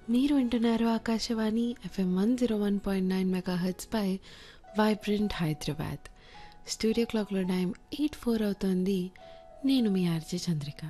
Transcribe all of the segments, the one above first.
మీరు వింటున్నారు Akashvani FM one zero one point nine మెగా పై వైబ్రెంట్ హైదరాబాద్ స్టూడియో క్లాక్లో టైం ఎయిట్ ఫోర్ అవుతోంది నేను మీ ఆర్జే చంద్రిక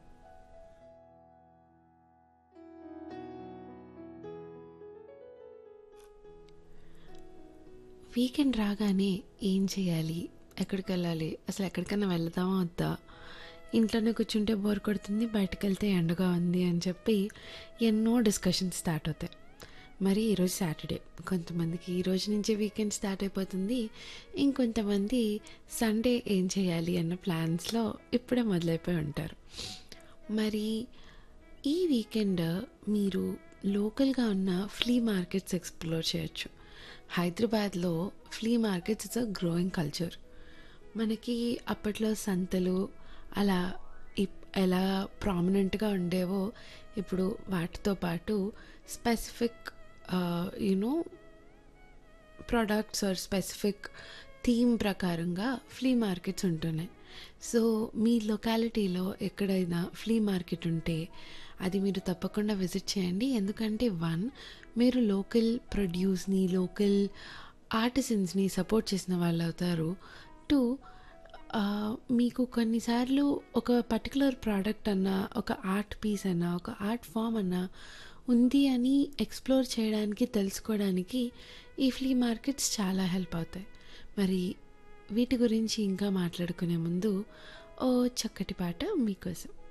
వీకెండ్ రాగానే ఏం చేయాలి ఎక్కడికి వెళ్ళాలి అసలు ఎక్కడికైనా వెళ్దామా వద్దా ఇంట్లోనే కూర్చుంటే బోర్ కొడుతుంది బయటకు వెళ్తే ఎండగా ఉంది అని చెప్పి ఎన్నో డిస్కషన్స్ స్టార్ట్ అవుతాయి మరి ఈరోజు సాటర్డే కొంతమందికి ఈ రోజు నుంచే వీకెండ్ స్టార్ట్ అయిపోతుంది ఇంకొంతమంది సండే ఏం చేయాలి అన్న ప్లాన్స్లో ఇప్పుడే మొదలైపోయి ఉంటారు మరి ఈ వీకెండ్ మీరు లోకల్గా ఉన్న ఫ్లీ మార్కెట్స్ ఎక్స్ప్లోర్ చేయొచ్చు హైదరాబాద్లో flea markets it's a growing culture మనకి అప్పట్లో సంతలు అలా ఇప్- ఎలా ప్రామినెంట్గా ఉండేవో ఇప్పుడు వాటితో పాటు specific you know products or specific theme ప్రకారంగా ఫ్లీ మార్కెట్స్ ఉంటున్నాయి సో మీ లొకాలిటీలో ఎక్కడైనా ఫ్లీ మార్కెట్ ఉంటే అది మీరు తప్పకుండా విజిట్ చేయండి ఎందుకంటే వన్ మీరు లోకల్ ప్రొడ్యూస్ని లోకల్ ఆర్టిసన్స్ని సపోర్ట్ చేసిన వాళ్ళు అవుతారు టూ మీకు కొన్నిసార్లు ఒక పర్టికులర్ ప్రోడక్ట్ అన్నా ఒక ఆర్ట్ పీస్ అన్నా ఒక ఆర్ట్ ఫామ్ అన్నా ఉంది అని ఎక్స్ప్లోర్ చేయడానికి తెలుసుకోవడానికి ఈ ఫ్లీ మార్కెట్స్ చాలా హెల్ప్ అవుతాయి మరి వీటి గురించి ఇంకా మాట్లాడుకునే ముందు ఓ చక్కటి పాట మీకోసం